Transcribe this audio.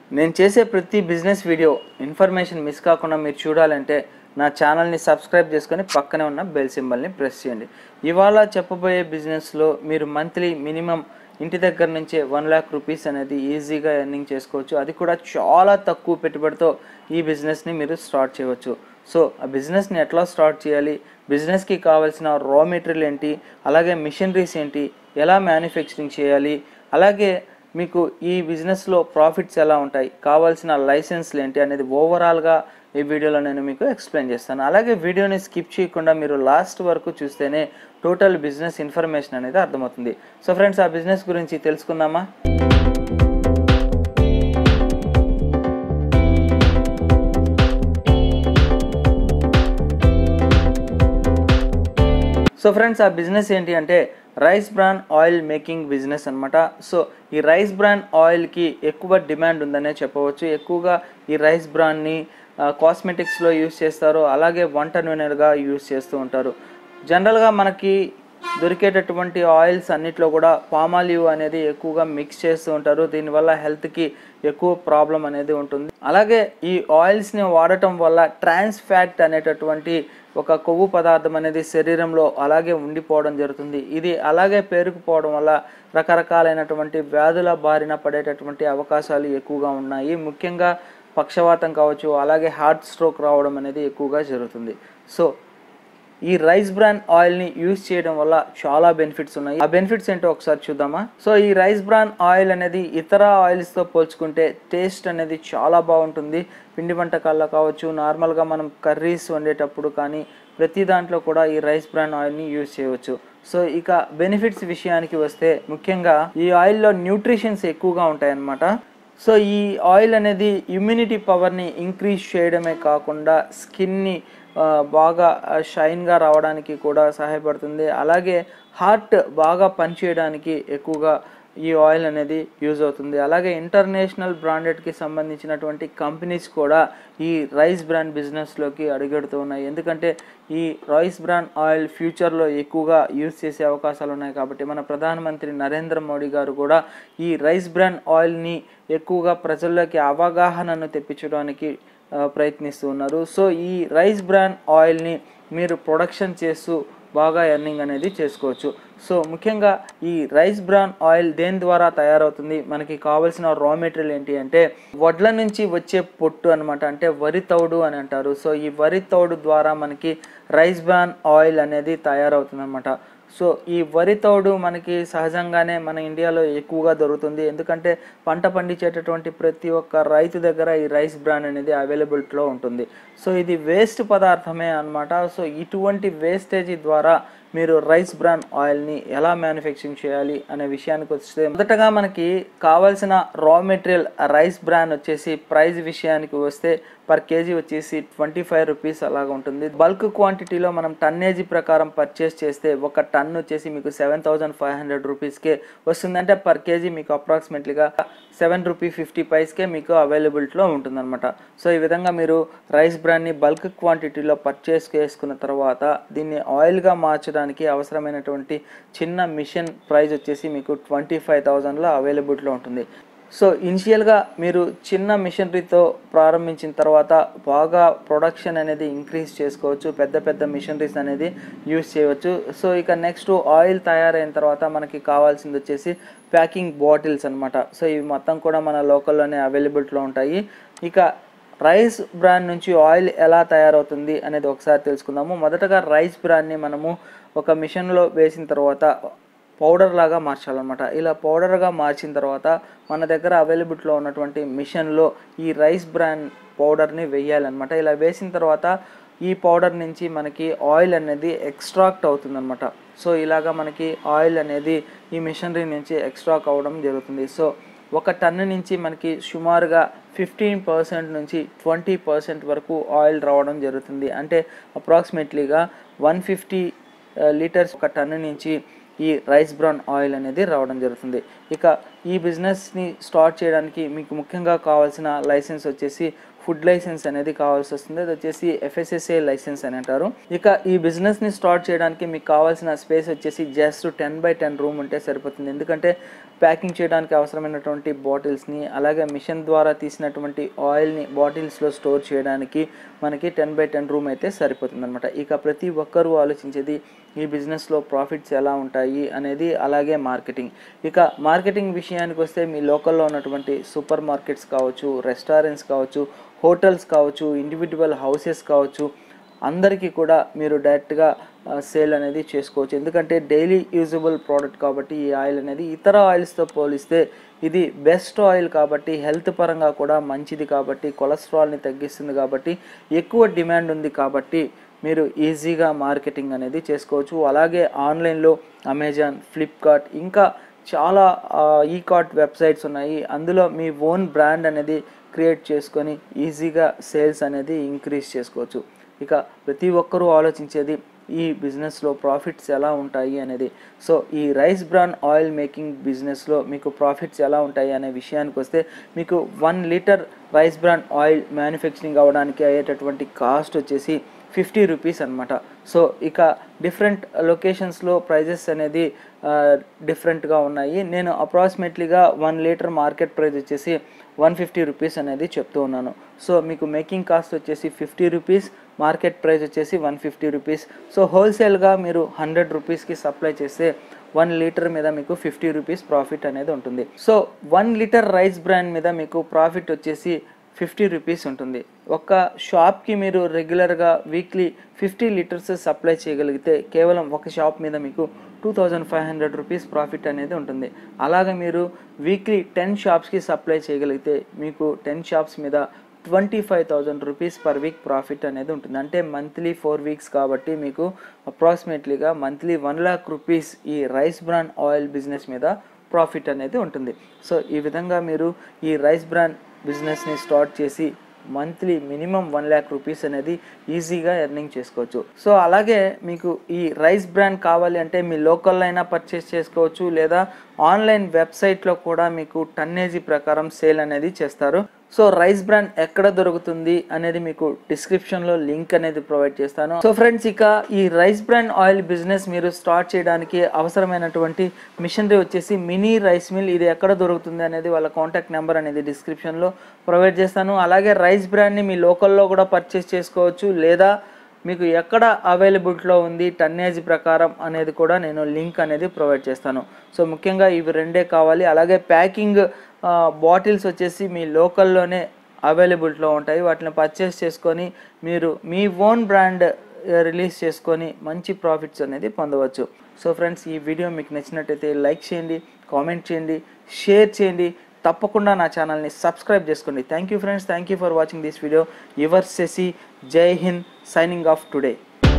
నేను చేసే ప్రతి బిజినెస్ వీడియో ఇన్ఫర్మేషన్ మిస్ కాకుండా మీరు చూడాలంటే నా ఛానల్ని సబ్స్క్రైబ్ చేసుకొని పక్కనే ఉన్న బెల్ సింబల్ని ప్రెస్ చేయండి ఇవాళ చెప్పబోయే బిజినెస్లో మీరు మంత్లీ మినిమం ఇంటి దగ్గర నుంచే వన్ ల్యాక్ రూపీస్ అనేది ఈజీగా ఎర్నింగ్ చేసుకోవచ్చు అది కూడా చాలా తక్కువ పెట్టుబడితో ఈ బిజినెస్ని మీరు స్టార్ట్ చేయవచ్చు సో ఆ బిజినెస్ని ఎట్లా స్టార్ట్ చేయాలి బిజినెస్కి కావాల్సిన రా మెటీరియల్ ఏంటి అలాగే మిషనరీస్ ఏంటి ఎలా మ్యానుఫ్యాక్చరింగ్ చేయాలి అలాగే మీకు ఈ బిజినెస్లో ప్రాఫిట్స్ ఎలా ఉంటాయి కావాల్సిన లైసెన్స్లు ఏంటి అనేది ఓవరాల్గా ఈ వీడియోలో నేను మీకు ఎక్స్ప్లెయిన్ చేస్తాను అలాగే వీడియోని స్కిప్ చేయకుండా మీరు లాస్ట్ వరకు చూస్తేనే టోటల్ బిజినెస్ ఇన్ఫర్మేషన్ అనేది అర్థమవుతుంది సో ఫ్రెండ్స్ ఆ బిజినెస్ గురించి తెలుసుకుందామా సో ఫ్రెండ్స్ ఆ బిజినెస్ ఏంటి అంటే rice bran oil making business అనమాట సో ఈ రైస్ బ్రాన్ ఆయిల్కి ఎక్కువ డిమాండ్ ఉందనే చెప్పవచ్చు ఎక్కువగా ఈ రైస్ బ్రాన్ని కాస్మెటిక్స్లో యూస్ చేస్తారు అలాగే వంట నూనెలుగా యూస్ చేస్తూ ఉంటారు జనరల్గా మనకి దొరికేటటువంటి ఆయిల్స్ అన్నిట్లో కూడా పామాలివ్ అనేది ఎక్కువగా మిక్స్ చేస్తూ ఉంటారు దీనివల్ల హెల్త్కి ఎక్కువ ప్రాబ్లం అనేది ఉంటుంది అలాగే ఈ ఆయిల్స్ని వాడటం వల్ల ట్రాన్స్ ఫ్యాట్ అనేటటువంటి ఒక కొవ్వు పదార్థం అనేది శరీరంలో అలాగే ఉండిపోవడం జరుగుతుంది ఇది అలాగే పేరుకుపోవడం వల్ల రకరకాలైనటువంటి వ్యాధుల బారిన పడేటటువంటి అవకాశాలు ఎక్కువగా ఉన్నాయి ముఖ్యంగా పక్షవాతం కావచ్చు అలాగే హార్ట్ స్ట్రోక్ రావడం అనేది ఎక్కువగా జరుగుతుంది సో ఈ రైస్ బ్రాన్ ఆయిల్ని యూజ్ చేయడం వల్ల చాలా బెనిఫిట్స్ ఉన్నాయి ఆ బెనిఫిట్స్ ఏంటో ఒకసారి చూద్దామా సో ఈ రైస్ బ్రాన్ ఆయిల్ అనేది ఇతర ఆయిల్స్తో పోల్చుకుంటే టేస్ట్ అనేది చాలా బాగుంటుంది పిండి వంటకాల్లో కావచ్చు నార్మల్గా మనం కర్రీస్ వండేటప్పుడు కానీ ప్రతి దాంట్లో కూడా ఈ రైస్ బ్రాన్ ఆయిల్ని యూజ్ చేయవచ్చు సో ఇక బెనిఫిట్స్ విషయానికి వస్తే ముఖ్యంగా ఈ ఆయిల్లో న్యూట్రిషన్స్ ఎక్కువగా ఉంటాయన్నమాట సో ఈ ఆయిల్ అనేది ఇమ్యూనిటీ పవర్ని ఇంక్రీజ్ చేయడమే కాకుండా స్కిన్ని బాగా షైన్గా రావడానికి కూడా సహాయపడుతుంది అలాగే హార్ట్ బాగా పనిచేయడానికి ఎక్కువగా ఈ ఆయిల్ అనేది యూజ్ అవుతుంది అలాగే ఇంటర్నేషనల్ బ్రాండెడ్కి సంబంధించినటువంటి కంపెనీస్ కూడా ఈ రైస్ బ్రాండ్ బిజినెస్లోకి అడుగెడుతూ ఉన్నాయి ఎందుకంటే ఈ రైస్ బ్రాండ్ ఆయిల్ ఫ్యూచర్లో ఎక్కువగా యూజ్ చేసే అవకాశాలు ఉన్నాయి కాబట్టి మన ప్రధానమంత్రి నరేంద్ర మోడీ గారు కూడా ఈ రైస్ బ్రాండ్ ఆయిల్ని ఎక్కువగా ప్రజల్లోకి అవగాహనను తెప్పించడానికి ప్రయత్నిస్తూ ఉన్నారు సో ఈ రైస్ బ్రాండ్ ఆయిల్ని మీరు ప్రొడక్షన్ చేస్తూ బాగా ఎర్నింగ్ అనేది చేసుకోవచ్చు సో ముఖ్యంగా ఈ రైస్ బ్రాన్ ఆయిల్ దేని ద్వారా తయారవుతుంది మనకి కావాల్సిన రా మెటీరియల్ ఏంటి అంటే వడ్ల నుంచి వచ్చే పొట్టు అనమాట అంటే వరి తౌడు అని అంటారు సో ఈ వరి తౌడు ద్వారా మనకి రైస్ బ్రాన్ ఆయిల్ అనేది తయారవుతుంది అనమాట సో ఈ వరి తౌడు మనకి సహజంగానే మన ఇండియాలో ఎక్కువగా దొరుకుతుంది ఎందుకంటే పంట పండించేటటువంటి ప్రతి ఒక్క రైతు దగ్గర ఈ రైస్ బ్రాండ్ అనేది అవైలబిలిటీలో ఉంటుంది సో ఇది వేస్ట్ పదార్థమే అనమాట సో ఇటువంటి వేస్టేజీ ద్వారా మీరు రైస్ బ్రాన్ ఆయిల్ని ఎలా మ్యానుఫ్యాక్చరింగ్ చేయాలి అనే విషయానికి వస్తే మొదటగా మనకి కావాల్సిన రా మెటీరియల్ రైస్ బ్రాన్ వచ్చేసి ప్రైస్ విషయానికి వస్తే పర్ కేజీ వచ్చేసి ట్వంటీ ఫైవ్ రూపీస్ అలాగ ఉంటుంది బల్క్ క్వాంటిటీలో మనం టన్నేజీ ప్రకారం పర్చేస్ చేస్తే ఒక టన్ వచ్చేసి మీకు సెవెన్ థౌజండ్ ఫైవ్ హండ్రెడ్ రూపీస్కే వస్తుందంటే పర్ కేజీ మీకు అప్రాక్సిమేట్లీగా సెవెన్ రూపీ ఫిఫ్టీ పైస్కే మీకు అవైలబిలిటీలో ఉంటుందన్నమాట సో ఈ విధంగా మీరు రైస్ బ్రాన్ని బల్క్ క్వాంటిటీలో పర్చేస్ చేసుకున్న తర్వాత దీన్ని ఆయిల్గా మార్చడానికి అవసరమైనటువంటి చిన్న మిషన్ ప్రైస్ వచ్చేసి మీకు ట్వంటీ ఫైవ్ థౌజండ్లో అవైలబిలిటీలో ఉంటుంది సో ఇనిషియల్గా మీరు చిన్న మిషనరీతో ప్రారంభించిన తర్వాత బాగా ప్రొడక్షన్ అనేది ఇంక్రీజ్ చేసుకోవచ్చు పెద్ద పెద్ద మిషనరీస్ అనేది యూస్ చేయవచ్చు సో ఇక నెక్స్ట్ ఆయిల్ తయారైన తర్వాత మనకి కావాల్సింది వచ్చేసి ప్యాకింగ్ బాటిల్స్ అనమాట సో ఇవి మొత్తం కూడా మన లోకల్లోనే అవైలబిలిటీలో ఉంటాయి ఇక రైస్ బ్రాండ్ నుంచి ఆయిల్ ఎలా తయారవుతుంది అనేది ఒకసారి తెలుసుకుందాము మొదటగా రైస్ బ్రాండ్ని మనము ఒక మిషన్లో వేసిన తర్వాత పౌడర్ లాగా మార్చాలన్నమాట ఇలా పౌడర్గా మార్చిన తర్వాత మన దగ్గర అవైలబిలిటీలో ఉన్నటువంటి మిషన్లో ఈ రైస్ బ్రాండ్ పౌడర్ని వేయాలన్నమాట ఇలా వేసిన తర్వాత ఈ పౌడర్ నుంచి మనకి ఆయిల్ అనేది ఎక్స్ట్రాక్ట్ అవుతుందన్నమాట సో ఇలాగా మనకి ఆయిల్ అనేది ఈ మిషనరీ నుంచి ఎక్స్ట్రాక్ట్ అవ్వడం జరుగుతుంది సో ఒక టన్ను నుంచి మనకి సుమారుగా ఫిఫ్టీన్ పర్సెంట్ నుంచి ట్వంటీ పర్సెంట్ వరకు ఆయిల్ రావడం జరుగుతుంది అంటే అప్రాక్సిమేట్లీగా వన్ ఫిఫ్టీ లీటర్స్ ఒక టన్ను నుంచి ఈ రైస్ బ్రౌన్ ఆయిల్ అనేది రావడం జరుగుతుంది ఇక ఈ బిజినెస్ని స్టార్ట్ చేయడానికి మీకు ముఖ్యంగా కావాల్సిన లైసెన్స్ వచ్చేసి ఫుడ్ లైసెన్స్ అనేది కావాల్సి వస్తుంది అది వచ్చేసి ఎఫ్ఎస్ఎస్ఏ లైసెన్స్ అని అంటారు ఇక ఈ బిజినెస్ని స్టార్ట్ చేయడానికి మీకు కావాల్సిన స్పేస్ వచ్చేసి just ten by ten room ఉంటే సరిపోతుంది ఎందుకంటే ప్యాకింగ్ చేయడానికి అవసరమైనటువంటి బాటిల్స్ని అలాగే మిషన్ ద్వారా తీసినటువంటి ఆయిల్ని బాటిల్స్లో స్టోర్ చేయడానికి మనకి టెన్ బై టెన్ రూమ్ అయితే సరిపోతుంది అనమాట ఇక ప్రతి ఒక్కరూ ఆలోచించేది ఈ బిజినెస్లో ప్రాఫిట్స్ ఎలా ఉంటాయి అనేది అలాగే మార్కెటింగ్ ఇక మార్కెటింగ్ విషయానికి వస్తే మీ లోకల్లో ఉన్నటువంటి సూపర్ మార్కెట్స్ కావచ్చు రెస్టారెంట్స్ కావచ్చు హోటల్స్ కావచ్చు ఇండివిజువల్ హౌసెస్ కావచ్చు అందరికీ కూడా మీరు డైరెక్ట్గా సేల్ అనేది చేసుకోవచ్చు ఎందుకంటే డైలీ యూజబుల్ ప్రోడక్ట్ కాబట్టి ఈ ఆయిల్ అనేది ఇతర ఆయిల్స్తో పోలిస్తే ఇది బెస్ట్ ఆయిల్ కాబట్టి హెల్త్ పరంగా కూడా మంచిది కాబట్టి కొలెస్ట్రాల్ని తగ్గిస్తుంది కాబట్టి ఎక్కువ డిమాండ్ ఉంది కాబట్టి మీరు ఈజీగా మార్కెటింగ్ అనేది చేసుకోవచ్చు అలాగే ఆన్లైన్లో అమెజాన్ ఫ్లిప్కార్ట్ ఇంకా చాలా ఈ కార్ట్ వెబ్సైట్స్ ఉన్నాయి అందులో మీ ఓన్ బ్రాండ్ అనేది క్రియేట్ చేసుకొని ఈజీగా సేల్స్ అనేది ఇంక్రీజ్ చేసుకోవచ్చు ఇక ప్రతి ఒక్కరూ ఆలోచించేది ఈ బిజినెస్లో ప్రాఫిట్స్ ఎలా ఉంటాయి అనేది సో ఈ రైస్ బ్రాన్ ఆయిల్ మేకింగ్ బిజినెస్లో మీకు ప్రాఫిట్స్ ఎలా ఉంటాయి అనే విషయానికి వస్తే మీకు one litre rice bran oil manufacturing అవ్వడానికి అయ్యేటటువంటి కాస్ట్ వచ్చేసి ఫిఫ్టీ రూపీస్ అనమాట సో ఇక డిఫరెంట్ లొకేషన్స్లో ప్రైజెస్ అనేది డిఫరెంట్గా ఉన్నాయి నేను అప్రాక్సిమేట్లీగా వన్ లీటర్ మార్కెట్ ప్రైస్ వచ్చేసి వన్ ఫిఫ్టీ రూపీస్ అనేది చెప్తూ ఉన్నాను సో మీకు మేకింగ్ కాస్ట్ వచ్చేసి ఫిఫ్టీ రూపీస్ మార్కెట్ ప్రైస్ వచ్చేసి వన్ ఫిఫ్టీ రూపీస్ సో హోల్సేల్గా మీరు హండ్రెడ్ రూపీస్కి సప్లై చేస్తే వన్ లీటర్ మీద మీకు ఫిఫ్టీ రూపీస్ ప్రాఫిట్ అనేది ఉంటుంది so one litre rice brand మీద మీకు ప్రాఫిట్ వచ్చేసి ఫిఫ్టీ రూపీస్ ఉంటుంది ఒక షాప్కి మీరు రెగ్యులర్గా వీక్లీ ఫిఫ్టీ లీటర్స్ సప్లై చేయగలిగితే కేవలం ఒక షాప్ మీద మీకు two thousand five hundred rupees profit అనేది ఉంటుంది అలాగే మీరు వీక్లీ టెన్ షాప్స్కి సప్లై చేయగలిగితే మీకు టెన్ షాప్స్ మీద twenty five thousand rupees per week profit అనేది ఉంటుంది అంటే మంత్లీ ఫోర్ వీక్స్ కాబట్టి మీకు అప్రాక్సిమేట్లీగా మంత్లీ వన్ లాక్ రూపీస్ ఈ రైస్ బ్రాండ్ ఆయిల్ బిజినెస్ మీద ప్రాఫిట్ అనేది ఉంటుంది సో ఈ విధంగా మీరు ఈ రైస్ బ్రాండ్ బిజినెస్ని స్టార్ట్ చేసి monthly minimum one lakh rupees అనేది ఈజీగా ఎర్నింగ్ చేసుకోవచ్చు సో అలాగే మీకు ఈ రైస్ బ్రాండ్ కావాలి అంటే మీ లోకల్లో అయినా పర్చేస్ చేసుకోవచ్చు లేదా ఆన్లైన్ వెబ్సైట్లో కూడా మీకు టన్నేజీ ప్రకారం సేల్ అనేది చేస్తారు సో రైస్ బ్రాండ్ ఎక్కడ దొరుకుతుంది అనేది మీకు డిస్క్రిప్షన్లో లింక్ అనేది ప్రొవైడ్ చేస్తాను సో ఫ్రెండ్స్ ఇక ఈ రైస్ బ్రాండ్ ఆయిల్ బిజినెస్ మీరు స్టార్ట్ చేయడానికి అవసరమైనటువంటి మిషనరీ వచ్చేసి మినీ రైస్ మిల్ ఇది ఎక్కడ దొరుకుతుంది అనేది వాళ్ళ కాంటాక్ట్ నెంబర్ అనేది డిస్క్రిప్షన్లో ప్రొవైడ్ చేస్తాను అలాగే రైస్ బ్రాండ్ని మీ లోకల్లో కూడా పర్చేస్ చేసుకోవచ్చు లేదా మీకు ఎక్కడ అవైలబిలిటీలో ఉంది టన్నేజ్ ప్రకారం అనేది కూడా నేను లింక్ అనేది ప్రొవైడ్ చేస్తాను సో ముఖ్యంగా ఇవి రెండే కావాలి అలాగే ప్యాకింగ్ బాటిల్స్ వచ్చేసి మీ లోకల్లోనే అవైలబిలిటీలో ఉంటాయి వాటిని పర్చేస్ చేసుకొని మీరు మీ ఓన్ బ్రాండ్ రిలీజ్ చేసుకొని మంచి ప్రాఫిట్స్ అనేది పొందవచ్చు సో ఫ్రెండ్స్ ఈ వీడియో మీకు నచ్చినట్టయితే లైక్ చేయండి కామెంట్ చేయండి షేర్ చేయండి తప్పకుండా నా ఛానల్ని సబ్స్క్రైబ్ చేసుకోండి thank you friends thank you for watching this video your సెసి జై హింద్ సైనింగ్ ఆఫ్ టుడే